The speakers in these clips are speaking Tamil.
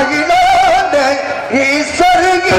அகிலாண்ட ஈஸ்வரகே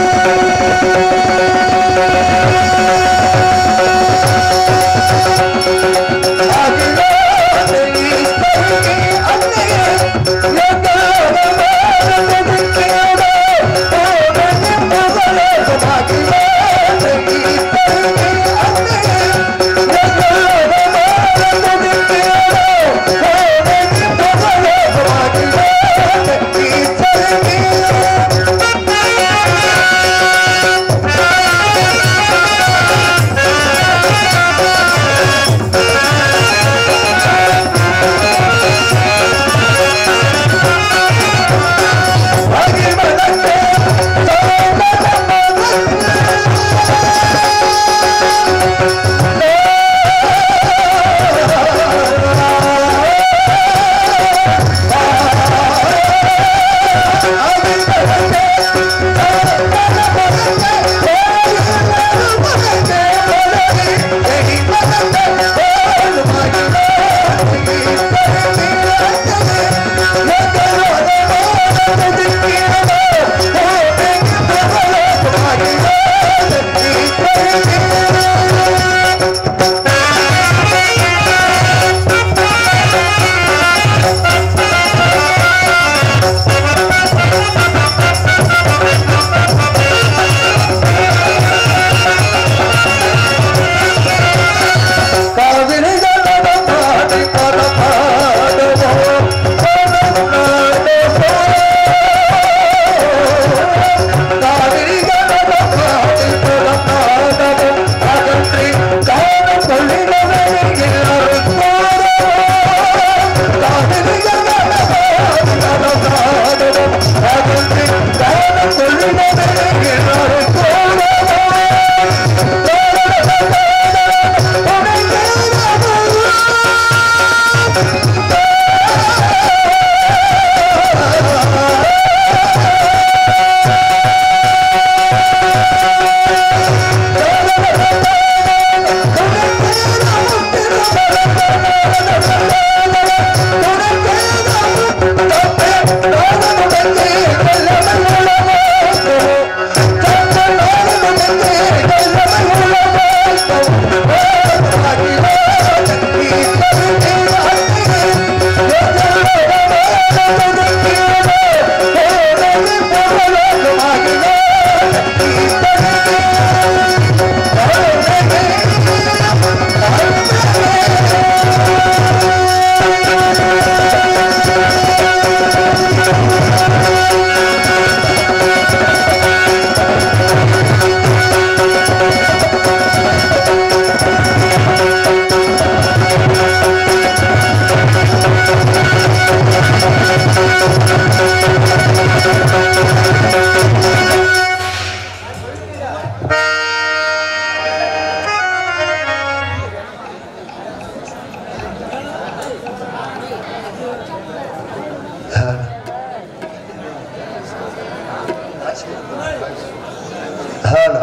ஹலோ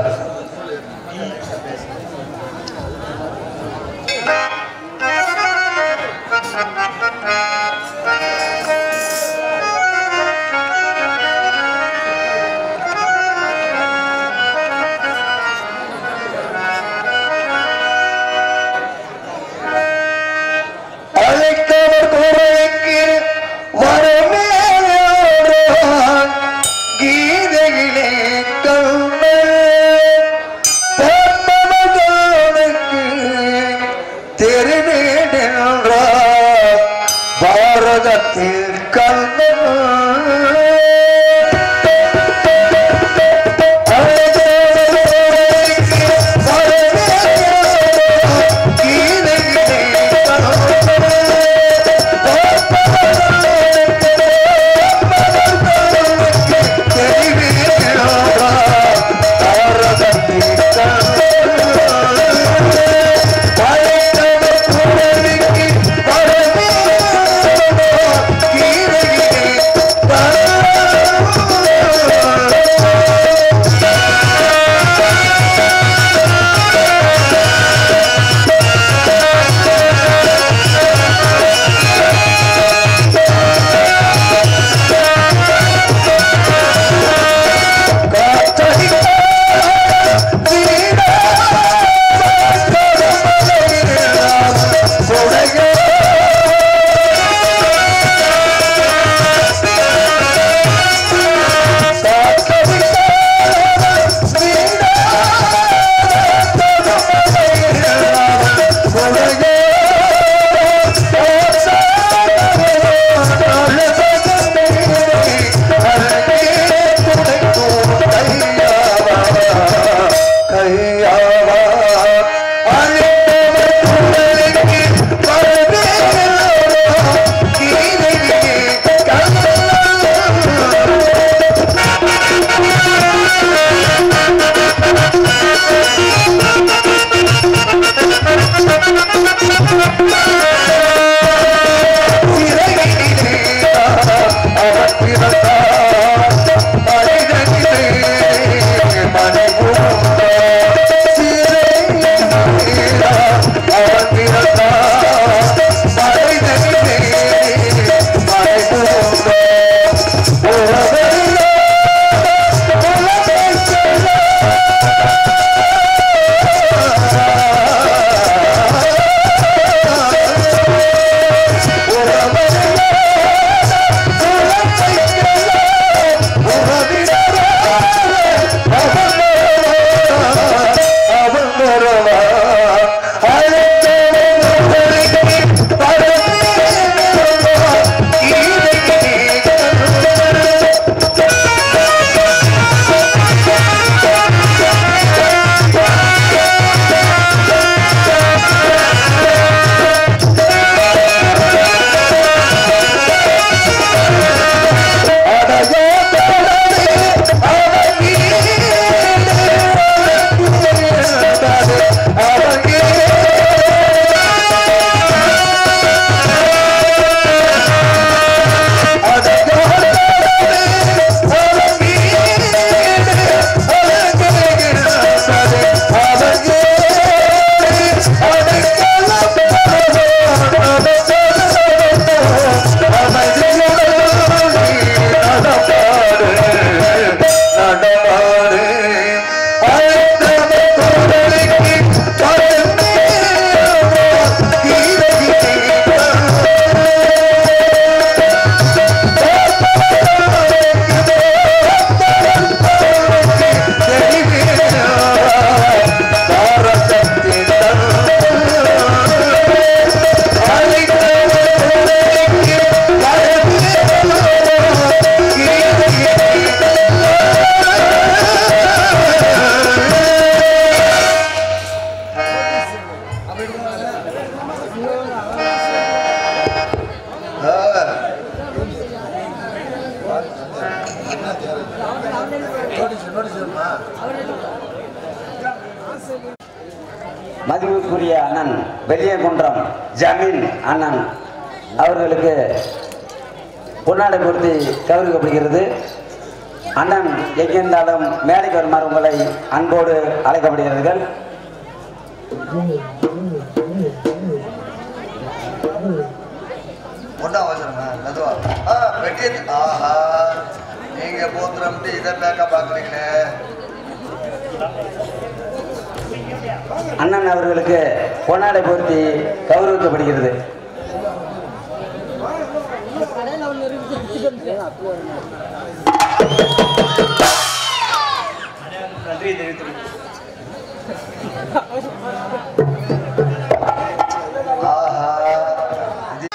அழைத்தவர் குறைக்கு வரமேறான் கீதையிலே கண்ணன் பார்த்தவர்களுக்கு தெரிவேடென்றார் பாரதத்தில் கீதையிலே மதிப்புக்குரிய அண்ணன் வெள்ளியகுன்றம் ஜமீன் அண்ணன் அவர்களுக்கு பொன்னாடை பொருத்தி கௌரவிக்கப்படுகிறது அண்ணன் எங்கிருந்தாலும் மேடைக்கு வருமாறு உங்களை அன்போடு அழைக்கப்படுகிறார்கள் ஒன்றா வச்சிருங்க மெதுவா ஆ வெட்டிய ஆஹா நீங்க போத்துறம்ட்டு இதை பேக்கப் பார்க்குறீங்களே அண்ணன் அவர்களுக்கு பொன்னாடை பொருத்தி கௌரவிக்கப்படுகிறது ஆஹா இது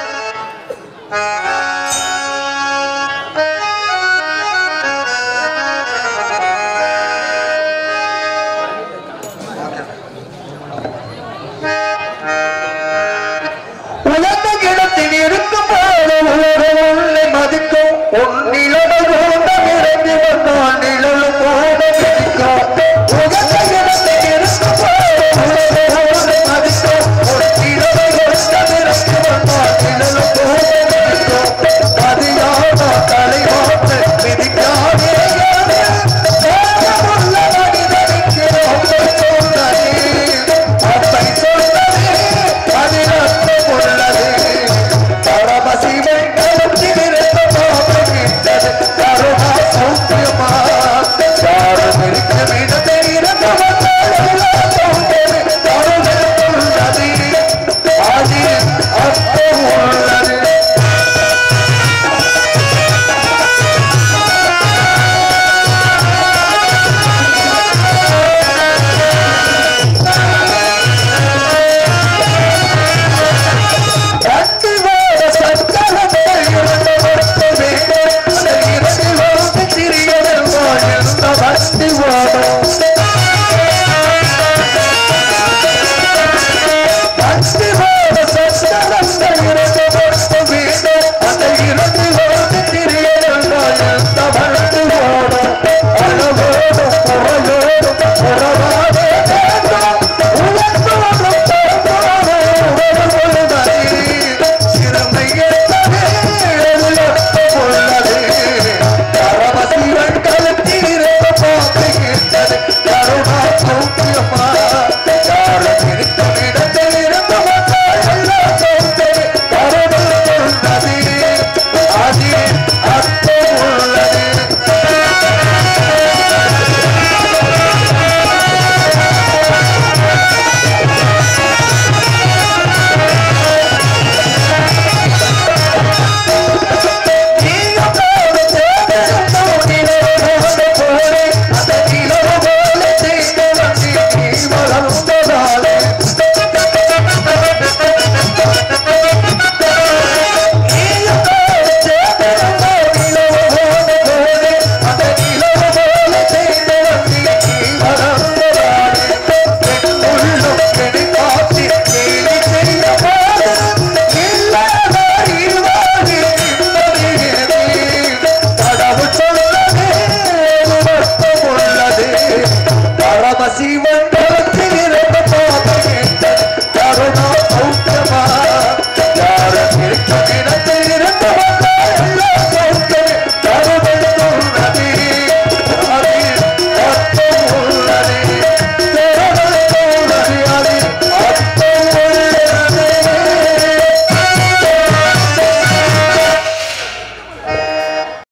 உயர்ந்த இடத்தில் இருக்கும் போது உலகம் உள்ளே மதிக்கும் உன் நிழலும் கூடம் இறங்கி வந்தான் நிழலும் கூடம் இருக்கும் உயர்ந்த இடத்தில் இருக்கும் போது உலகம் உள்ளே மதிக்கும் உன் நிழலும் கூடம் இறங்கி வந்தான் நிழலும் கூடம் இருக்கும் பதியான தலைவாட்டு மிதிக்காதே உள்ள மனிதனுக்கு ரொம்ப சொன்னதே அப்பை சொன்னதே அதில் அர்த்தம் உள்ளது பரமசிவன் கருத்திலிருந்து பாவமிட்டது கருணா சௌக்கியமா யாரும் இருக்கும் இடத்தை இருந்து வந்தால் சௌக்கியமே கருணை உள்ளது அதில் அர்த்தம் உள்ளது கத்திவாத சத்தனத்தை இழந்த மட்டுமே அந்த இரண்டு சிறியவர் வாழ்ந்த பக்திவாதம் பக்திவாத சத்தனத்தை இழந்த மட்டுமே அந்த இரண்டு சிறியவர் வாழ்ந்த பக்திவாதம் அளவோடும் புறவோடும் புறவாதே உலகோடும் பிறந்தோடும் உடல் கொள்வதே சிறமை எடுத்ததே உள்ளது பரமசிவன் கலத்தில் இருந்த பார்த்துகிட்டது கருணா சௌக்கியமா யாரும் இருக்கும் இடத்தில் இருந்த மக்கள் எல்லாம் சௌக்கியமே கருணை உள்ளது அதில் அர்த்தம் உள்ளது பரமசிவன்